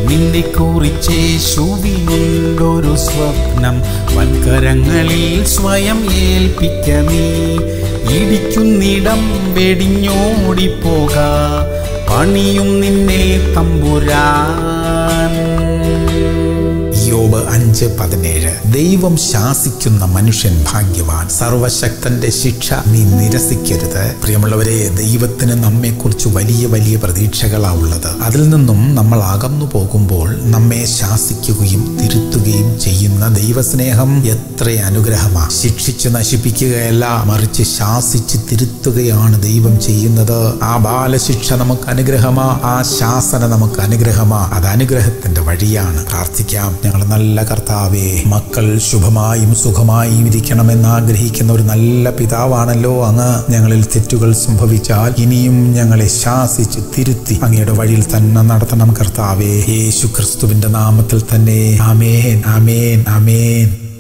നിന്നെ കുറിച്ചേശുവിനുണ്ടൊരു സ്വപ്നം വൻകരങ്ങളിൽ സ്വയം ഏൽപ്പിക്ക നീ ഇടിക്കുന്നിടം വെടിഞ്ഞോടിപ്പോക പണിയും നിന്നെ തമ്പുരാൻ യോബ് അഞ്ച് പതിനേഴ് ദൈവം ശാസിക്കുന്ന മനുഷ്യൻ ഭാഗ്യവാൻ സർവശക്തന്റെ ശിക്ഷ നീ നിരസിക്കരുത് പ്രിയമുള്ളവരെ ദൈവത്തിന് നമ്മെക്കുറിച്ച് വലിയ വലിയ പ്രതീക്ഷകളാ ഉള്ളത് അതിൽ നിന്നും നമ്മൾ അകന്നു പോകുമ്പോൾ നമ്മെ ശാസിക്കുകയും തിരുത്തുകയും ചെയ്യുന്ന ദൈവസ്നേഹം എത്ര അനുഗ്രഹമാ ശിക്ഷിച്ച് നശിപ്പിക്കുകയല്ല മറിച്ച് ശാസിച്ച് തിരുത്തുകയാണ് ദൈവം ചെയ്യുന്നത് ആ ബാലശിക്ഷ നമുക്ക് അനുഗ്രഹമാ ആ ശാസന നമുക്ക് അനുഗ്രഹമാ അത് അനുഗ്രഹത്തിന്റെ വഴിയാണ് പ്രാർത്ഥിക്കാം ഞങ്ങൾ നല്ല കർത്താവേ മക്കൾ ശുഭമായും സുഖമായും ഇരിക്കണമെന്ന് ആഗ്രഹിക്കുന്ന ഒരു നല്ല പിതാവാണല്ലോ അങ്ങ് ഞങ്ങളിൽ തെറ്റുകൾ സംഭവിച്ചാൽ ഇനിയും ഞങ്ങളെ ശാസിച്ച് തിരുത്തി അങ്ങയുടെ വഴിയിൽ തന്നെ നടത്തണം കർത്താവേ യേശു ക്രിസ്തുവിന്റെ നാമത്തിൽ തന്നെ ആമേൻ ആമേൻ ആമേൻ